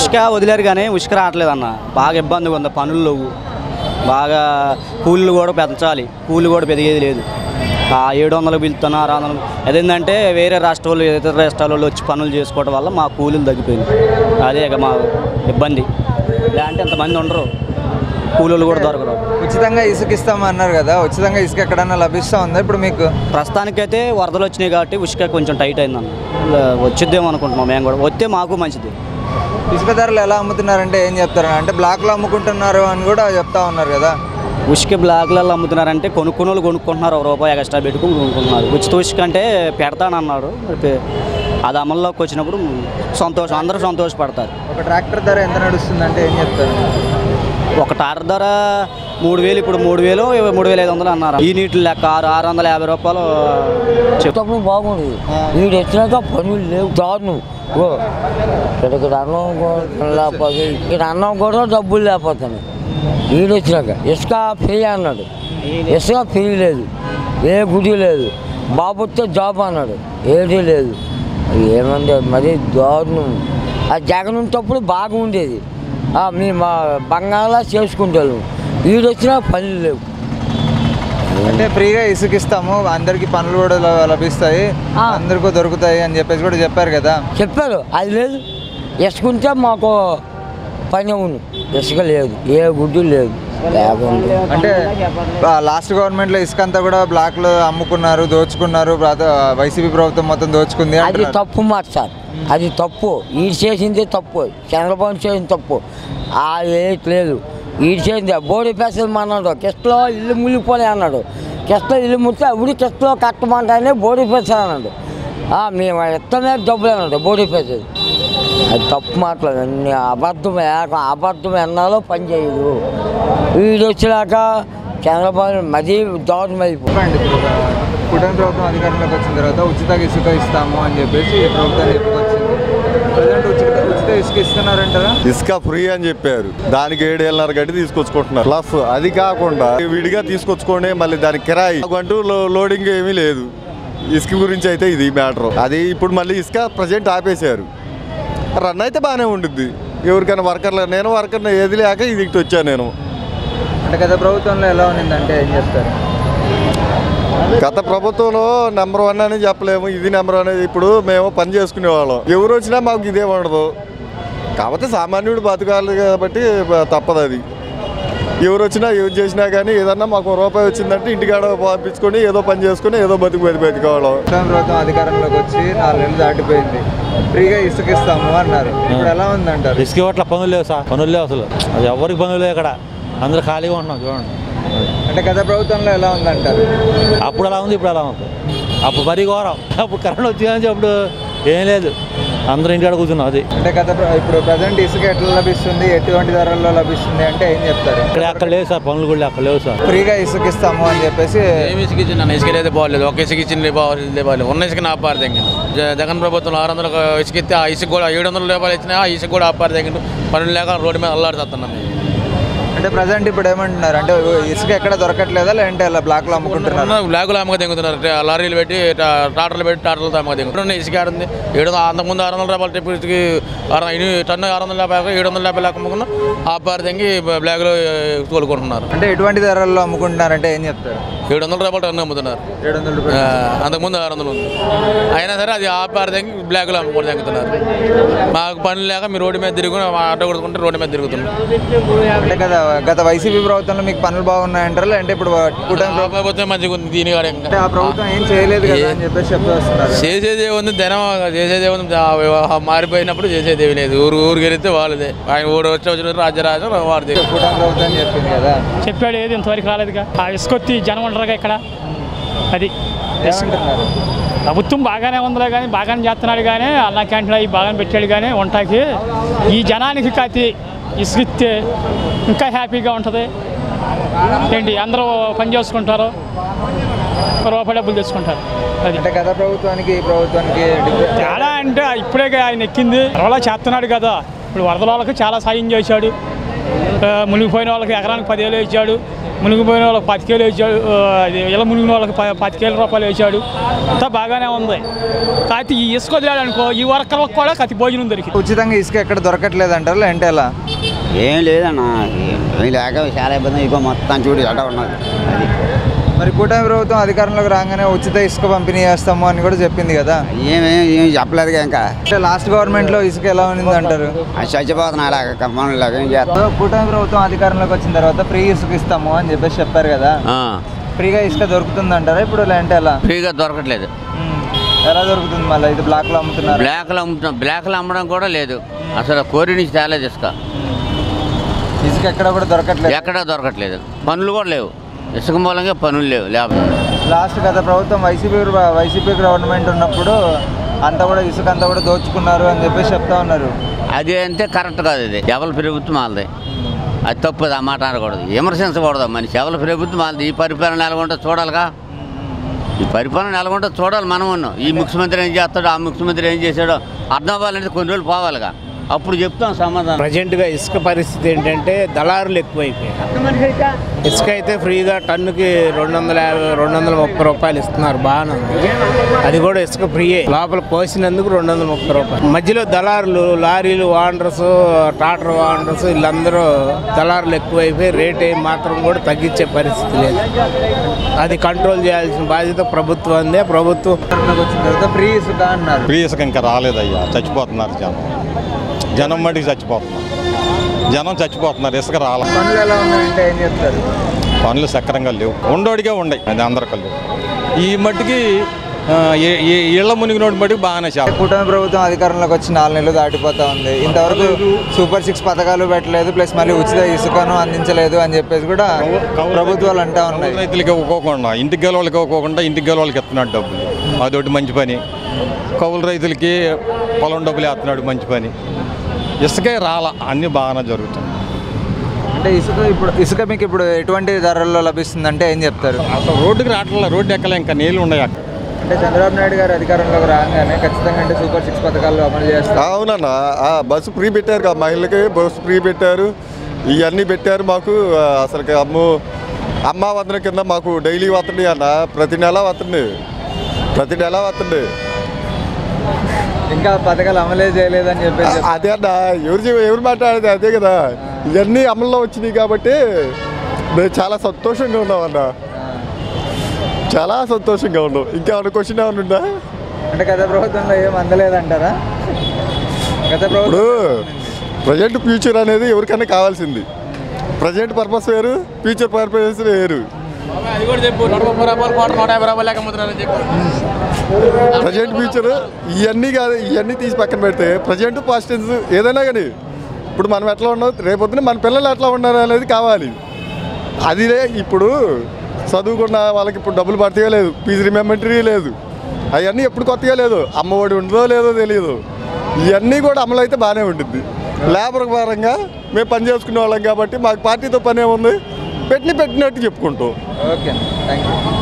ఉసుక వదిలేరు కానీ ఉసుక రావట్లేదు అన్న బాగా ఇబ్బందిగా ఉంది పనులు లేవు బాగా కూలీలు కూడా పెంచాలి కూలి కూడా పెరిగేది లేదు ఆ ఏడు వందలకు పిలుతున్నా ఆరు వందలు అదేంటంటే వేరే రాష్ట్ర వాళ్ళు ఇతర రాష్ట్రాల వాళ్ళు వచ్చి పనులు చేసుకోవడం వల్ల మా కూలీలు తగ్గిపోయింది అదే ఇక మా ఇబ్బంది లేదంటే ఎంతమంది ఉండరు కూలీలు కూడా దొరకరు ఉచితంగా ఇసుక ఇస్తామన్నారు కదా ఉచితంగా ఇసుక ఎక్కడన్నా లభిస్తా ఉందా ఇప్పుడు మీకు ప్రస్తుతానికైతే వరదలు వచ్చినాయి కాబట్టి ఉసుక కొంచెం టైట్ అయిందన్న వచ్చిద్దేమో అనుకుంటున్నాం మేము కూడా వస్తే మాకు మంచిది ఇసుక ధరలు ఎలా అమ్ముతున్నారంటే ఏం చెప్తారు అంటే బ్లాక్లో అమ్ముకుంటున్నారు అని కూడా చెప్తా ఉన్నారు కదా ఉసుక బ్లాక్లలో అమ్ముతున్నారంటే కొనుక్కునే వాళ్ళు కొనుక్కుంటున్నారు ఒక రూపాయి ఎక్స్ట్రా పెట్టుకుని కొనుక్కుంటున్నారు ఉచిత ఉసుక అంటే పెడతానన్నాడు మరి పె- అది అమల్లోకి వచ్చినప్పుడు సంతోషం అందరూ సంతోషపడతారు ఒక ట్రాక్టర్ ధర ఎంత నడుస్తుంది అంటే ఏం చెప్తారు ఒక టార్ ధర మూడు వేలు ఇప్పుడు మూడు వేలు మూడు వేల ఐదు వందలు అన్నారు ఈ నీటి లెక్క ఆరు ఆరు వందల యాభై రూపాయలు చెప్తా చెప్తప్పుడు బాగుండేది వీడు వచ్చినాక పనులు లేవు దారుణం ఓ ఇక్కడ అన్నం కూడా లేకపోతే ఇక్కడ అన్నం కూడా డబ్బులు లేకపోతున్నాయి వీడు వచ్చినాక ఇసుక ఫ్రీ అన్నాడు ఇసుక ఫ్రీ లేదు ఏ గుడి లేదు బాబు వస్తే జాబ్ అన్నాడు ఏదీ లేదు ఏమంది మరి దారుణం ఆ జగన్ ఉంటప్పుడు బాగా ఉండేది ఆ, మేము మా బంగాళా చేసుకుంటాము వీడు వచ్చినా పనులు లేవు అంటే ఫ్రీగా ఇసుక ఇస్తాము అందరికి పనులు కూడా ల- లభిస్తాయి ఆ. అందరికీ దొరుకుతాయి అని చెప్పేసి కూడా చెప్పారు కదా చెప్పారు అది లేదు ఇసుకుంటే మాకు పని అవును ఇసుక లేదు ఏ గుడ్డు లేదు లేకుండా అంటే ఆ, లాస్ట్ గవర్నమెంట్లో ఇసుక అంతా కూడా బ్లాక్లో అమ్ముకున్నారు దోచుకున్నారు ప్రాత- వైసీపీ ప్రభుత్వం మొత్తం దోచుకుంది అది అంటున్నారు. తప్పు మాట సార్ అది తప్పు ఈడు చేసింది తప్పు చంద్రబాబు చేసింది తప్పు అది లేదు ఈడు చేసింది బోడి పెసలు అన్నాడు కిష్టలో ఇల్లు మునిగిపోలే అన్నాడు కిష్టలో ఇల్లు ముడితే అప్పుడు కిష్టలో కట్టమంటానే బోడి పెసలు అన్నాడు ఆ, మేము ఇత్తమే డబ్బులు అన్నాడు బోడి పెసలు అది తప్పు మాటలు అన్ని అబద్ధం ఏక అబద్ధం ఎన్నాలో పని చేయదు వీడు వచ్చినాక చంద్రబాబు మరీ దారుణం అయిపోయింది చెప్పండి ఇప్పుడు కూటమి ప్రభుత్వం అధికారంలోకి వచ్చిన తర్వాత ఉచిత ఇసుక ఇస్తాము అని చెప్పేసి ఈ ప్రభుత్వం చెప్పుకొచ్చింది ప్రజెంట్ ఉచిత ఉచిత ఇసుక ఇస్తున్నారంటారా ఇసుక ఫ్రీ అని చెప్పారు దానికి ఏడేళ్ళన్నర గట్టి తీసుకొచ్చుకుంటున్నారు ప్లస్ అది కాకుండా విడిగా తీసుకొచ్చుకోండి మళ్ళీ దానికి కిరాయి అంటూ లో- లోడింగ్ ఏమీ లేదు ఇసుక గురించి అయితే ఇది మ్యాటర్ అది ఇప్పుడు మళ్ళీ ఇసుక ప్రజెంట్ ఆపేశారు రన్ అయితే బాగానే ఉంటుంది ఎవరికైనా వర్కర్లు నేను వర్కర్ని ఏది లేక ఇది ఇటు వచ్చాను నేను అంటే గత ప్రభుత్వంలో ఎలా ఉన్నిందంటే ఏం చెప్తారు గత ప్రభుత్వంలో నెంబర్ వన్ అని చెప్పలేము ఇది నెంబర్ వన్ అనేది ఇప్పుడు మేము పని చేసుకునేవాళ్ళం ఎవరు వచ్చినా మాకు ఇదే ఉండదు కాకపోతే సామాన్యుడు బతకాలి కాబట్టి బ- తప్పదు అది ఎవరు వచ్చినా ఎవరు చేసినా కానీ ఏదన్నా మాకు ఒక రూపాయి వచ్చిందంటే ఇంటికాడ పంపించుకొని ఏదో పని చేసుకొని ఏదో బతుకు బతి బతికోవడం కూటమి ప్రభుత్వం అధికారంలోకి వచ్చి నాలుగు నెలలు దాటిపోయింది ఫ్రీగా ఇసుక ఇస్తాము అన్నారు ఇప్పుడు ఎలా ఉందంటారు ఇసుక ఇవ్వట్ల పనులు లేవు సార్ పనులు లేవు అసలు అది ఎవరికి పనులు లేవు ఇక్కడ అందరూ ఖాళీగా ఉంటున్నాం చూడండి అంటే గత ప్రభుత్వంలో ఎలా ఉందంటారు అప్పుడు అలా ఉంది ఇప్పుడు అలా ఉంది అప్పుడు మరీ ఘోరం అప్పుడు కరెంట్ వచ్చిందని అప్పుడు ఏం లేదు అందరూ ఇంటికాడ కూర్చున్నాం అది అంటే గత ప్ర- ఇప్పుడు ప్రజెంట్ ఇసుక ఎట్లా లభిస్తుంది ఎటువంటి ధరల్లో లభిస్తుంది అంటే ఏం చెప్తారు ఇక్కడ అక్కడ లేవు సార్ పనులు కూడా అక్కడ లేవు సార్ ఫ్రీగా ఇసుక ఇస్తాము అని చెప్పేసి ఏమి ఇసుక ఇచ్చింది నన్ను ఇసుక అయితే బాగలేదు ఒక ఇసుక ఇచ్చింది బాగలేదు బాగలేదు ఉన్న ఇసుక ఆపారు తగ్గింది జ- జగన్ ప్రభుత్వం ఆరు వందలు ఇసుక ఇస్తే ఆ ఇసుక కూడా ఏడు వందల రూపాయలు ఇచ్చినా ఆ ఇసుక కూడా ఆపారు తగ్గింది పనులు లేక రోడ్డు మీద అల్లాడుతున్నాం మేము అంటే ప్రజెంట్ ఇప్పుడు ఏమంటున్నారు అంటే ఇసుక ఎక్కడ దొరకట్లేదా లేదంటే అలా బ్లాక్ లో అమ్ముకుంటున్నారు బ్లాగులు అమ్మక దిగుతున్నారు ట- లారీలు పెట్టి ట- ట్రాక్టర్లు పెట్టి ట్రాక్టర్లతో అమ్మక దిగుతున్నారు ఇసుక ఆడుంది ఏడు వందల- అంతకుముందు ఆరు వందల రూపాయలు ట్రిప్ ఇసుక ఆరు ఇన్ని టన్ను ఆరు వందల యాభై ఏడు వందల యాభై లెక్క అమ్ముకున్నా ఆపారు తెంగి బ్లాగులు తోలుకుంటున్నారు అంటే ఎటువంటి ధరల్లో అమ్ముకుంటున్నారంటే ఏం చెప్తారు ఏడు వందల రూపాయలు టన్ను అమ్ముతున్నారు ఏడు వందల ఆ, రూపాయలు అంతకుముందు ఆరు వందలు ఉంది అయినా సరే అది ఆపారు తెంగి బ్లాక్లో అమ్ముకొని తెంగుతున్నారు మాకు పని లేక మీ రోడ్డు మీద తిరుగుని మా ఆటో కొడుకుంటే రోడ్డు మీద తిరుగుతున్నాం అంటే గత గత వైసీపీ ప్రభుత్వంలో మీకు పనులు బాగున్నాయంటారా లేదంటే ఇప్పుడు కూటమి ప్రభుత్వం ప్రభుత్వం మంచిగా ఉంది దీని కాడ ఇంకా అంటే ఆ ప్రభుత్వం ఏం చేయలేదు కదా అని చెప్పేసి చెప్తూ వస్తున్నారు చేసేదే ఉంది ధనం చేసేదే ఉంది ఆ వ్యవహారం మారిపోయినప్పుడు చేసేది ఏమీ లేదు ఊరు ఊరు గెలిస్తే వాళ్ళదే ఆయన ఊరు వచ్చి వచ్చిన రాజ్యరాజ్యం వాడిదే కూటమి ప్రభుత్వం చెప్పింది కదా చెప్పాడు ఏది ఇంతవరకు రాలేదుగా ఆ ఇసుకొత్తి జనం ఉండరుగా ఇక్కడ అది ఏమంటున్నారు ప్రభుత్వం బాగానే ఉందిలే కానీ బాగానే చేస్తున్నాడు కానీ అన్నా క్యాంటీన్ అవి బాగానే పెట్టాడు కానీ వంటకి ఈ జనానికి కాతి ఇసుకిస్తే ఇంకా హ్యాపీగా ఉంటుంది ఏంటి అందరూ పని చేసుకుంటారు ఒక రూపాయి డబ్బులు తెచ్చుకుంటారు అది అంటే గత ప్రభుత్వానికి ఈ ప్రభుత్వానికి difference- తేడా అంటే ఇప్పుడే ఆయన ఎక్కింది వరదలా చేస్తున్నాడు కదా ఇప్పుడు వరదల వాళ్ళకి చాలా సాయం చేశాడు ఆ, మునిగిపోయిన వాళ్ళకి ఎకరానికి పదివేలు ఇచ్చాడు మునిగిపోయిన వాళ్ళకి పతికేలు వేసాడు ఆ, అది ఇలా మునిగిన వాళ్ళకి ప- పతికేల రూపాయలు వేసాడు అంతా బాగానే ఉంది కాకపోతే ఈ ఇసుక వదిలాడు అనుకో ఈ వర్కర్లకు కూడా కతి భోజనం దొరికింది ఉచితంగా ఇసుక ఎక్కడ దొరకట్లేదు అంటారు లేదంటే ఎలా ఏం లేదన్న ఏం లేక చాలా ఇబ్బంది ఇగో మొత్తం చూడు ఎట ఉన్నది అది మరి కూటమి ప్రభుత్వం అధికారంలోకి రాగానే ఉచిత ఇసుక పంపిణీ చేస్తాము అని కూడా చెప్పింది కదా ఏమేం ఏం చెప్పలేదు ఇంకా అంటే లాస్ట్ గవర్నమెంట్లో ఇసుక ఎలా ఉంది అంటారు అది చచ్చిపోతున్నా అలాగ కమ్మలాగా ఏం చేస్తాం కూటమి ప్రభుత్వం అధికారంలోకి వచ్చిన తర్వాత ఫ్రీ ఇసుక ఇస్తాము అని చెప్పేసి చెప్పారు కదా ఫ్రీగా ఇసుక దొరుకుతుంది అంటారా ఇప్పుడు లేదంటే ఎలా ఫ్రీగా దొరకట్లేదు ఉమ్. ఎలా దొరుకుతుంది మళ్ళీ ఇది బ్లాక్లో అమ్ముతున్నారు బ్లాక్లో అమ్ముతున్నాం బ్లాక్లో అమ్మడం కూడా లేదు అసలు కోరి నుంచి తేలేదు ఇసుక ఇసుక ఎక్కడ కూడా దొరకట్లేదు ఎక్కడా దొరకట్లేదు పనులు కూడా లేవు ఇసుక మూలంగా పనులు లేవు లేకపోతే లాస్ట్ గత ప్రభుత్వం వైసీపీ వైసీపీ గవర్నమెంట్ ఉన్నప్పుడు అంతా కూడా ఇసుక అంతా కూడా దోచుకున్నారు అని చెప్పేసి చెప్తా ఉన్నారు అది అంటే కరెక్ట్ కాదు ఇది ఎవరి ప్రభుత్వం వాళ్ళది అది తప్పు అది ఆ మాట అనకూడదు విమర్శించకూడదు మనిషి ఎవరి ప్రభుత్వం వాళ్ళది ఈ పరిపాలన ఎలాగుంటో చూడాలిగా ఈ పరిపాలన ఎలాగుంటో చూడాలి మనం ఉన్నాం ఈ ముఖ్యమంత్రి ఏం చేస్తాడో ఆ ముఖ్యమంత్రి ఏం చేశాడో అర్థం అవ్వాలంటే కొన్ని రోజులు పోవాలిగా అప్పుడు చెప్తాం సమాధానం ప్రజెంట్గా ఇసుక పరిస్థితి ఏంటంటే దళారులు ఎక్కువైపోయారు ఇసుక అయితే ఫ్రీగా టన్నుకి రెండు వందల యాభై రెండు వందల ముప్పై రూపాయలు ఇస్తున్నారు బాగానే ఉంది అది కూడా ఇసుక ఫ్రీయే లోపల పోసినందుకు రెండు వందల ముప్పై రూపాయలు మధ్యలో దళారులు లారీలు వాండర్స్ టాటర్ వాండర్స్ వీళ్ళందరూ దళారులు ఎక్కువైపోయి రేట్ ఏం మాత్రం కూడా తగ్గించే పరిస్థితి లేదు అది కంట్రోల్ చేయాల్సిన బాధ్యత ప్రభుత్వందే ప్రభుత్వం అధికారంలోకి వచ్చిన తర్వాత ఫ్రీ ఇసుక అన్నారు ఫ్రీ ఇసుక ఇంకా రాలేదయ్యా చచ్చిపోతున్నారు జనం జనం మటుకు చచ్చిపోతున్నారు జనం చచ్చిపోతున్నారు ఇసుక రాల పనులు ఎలా ఉన్నాయంటే ఏం చెప్తారు పనులు సక్రంగా లేవు ఉండోడిగా ఉండయి అది అందరికీ లేవు ఈ మట్టికి ఆ, ఈ- ఈ ఇళ్ల మునిగినోడి మటుకు బాగానే చాలా కూటమి ప్రభుత్వం అధికారంలోకి వచ్చి నాలుగు నెలలు దాటిపోతా ఉంది ఇంతవరకు సూపర్ సిక్స్ పథకాలు పెట్టలేదు ప్లస్ మళ్ళీ ఉచిత ఇసుకను అందించలేదు అని చెప్పేసి కూడా ప్రభుత్వాలు అంటా ఉన్నాయి రైతులకి ఇవ్వకోకుండా ఇంటికి గెలవాళ్ళకి ఇవ్వకోకుండా ఇంటికి గెలవాళ్ళకి ఇస్తున్నాడు డబ్బులు అదొకటి మంచి పని కౌలు రైతులకి పొలం డబ్బులు వేస్తున్నాడు మంచి పని ఇసుకే రాల అన్నీ బాగానే జరుగుతాయి అంటే ఇసుక ఇప్పుడు ఇసుక మీకు ఇప్పుడు ఎటువంటి ధరల్లో లభిస్తుందంటే ఏం చెప్తారు అసలు రోడ్డుకి రావట్లే రోడ్డు ఎక్కలే ఇంకా నీళ్ళు ఉన్నాయి అక్కడ అంటే చంద్రబాబు నాయుడు గారు అధికారంలోకి రాగానే ఖచ్చితంగా అంటే సూపర్ సిక్స్ పథకాలు అమలు చేస్తారు అవునన్నా ఆ, బస్సు ఫ్రీ పెట్టారు కదా మహిళలకి బస్సు ఫ్రీ పెట్టారు ఇవన్నీ పెట్టారు మాకు ఆ, అసలు అమ్ము అమ్మ వందన కింద మాకు డైలీ వస్తుంది అన్న ప్రతి నెల వస్తుంది ప్రతి నెల వస్తుంది ఇంకా పథకాలు అమలే చేయలేదని చెప్పేసి చెప్తారు. అదే అన్న ఎవరు చెప్- ఎవరు మాట్లాడేది అదే కదా ఇవన్నీ అమల్లో వచ్చినాయి కాబట్టి మేము చాలా సంతోషంగా ఉన్నాం అన్న చాలా సంతోషంగా ఉన్నాం ఇంకా ఏమైనా క్వశ్చన్ ఏమైనా ఉందా అంటే గత ప్రభుత్వంలో ఏం అందలేదంటారా గత ప్రభుత్వం ఇప్పుడు ప్రజెంట్ ఫ్యూచర్ అనేది ఎవరికైనా కావాల్సింది ప్రజెంట్ పర్పస్ వేరు ఫ్యూచర్ పర్పస్ వేరు అది కూడా చెప్పు నూట ముప్పై రూపాయలు కోట నూట యాభై రూపాయలు లెక్క అమ్ముతున్నారని చెప్పు ప్రజెంట్ ఫ్యూచర్ ఇవన్నీ కాదు ఇవన్నీ తీసి పక్కన పెడితే ప్రజెంట్ పాస్ట్ టెన్స్ ఏదైనా కానీ ఇప్పుడు మనం ఎట్లా ఉన్నాం రేపొద్దున మన పిల్లలు ఎట్లా ఉన్నారు అనేది కావాలి అదిలే ఇప్పుడు చదువుకున్న వాళ్ళకి ఇప్పుడు డబ్బులు పడతాయో లేదు ఫీజు రిమెంబరీ లేదు అవన్నీ ఎప్పుడు కొత్తగా లేదు అమ్మఒడి ఉంటుందో లేదో తెలియదు ఇవన్నీ కూడా అమలు అయితే బాగానే ఉంటుంది లేబర్ పరంగా మేము పని చేసుకునే వాళ్ళం కాబట్టి మాకు పార్టీతో పని ఏముంది పెట్టిన పెట్టినట్టు చెప్పుకుంటాం ఓకే థ్యాంక్ యూ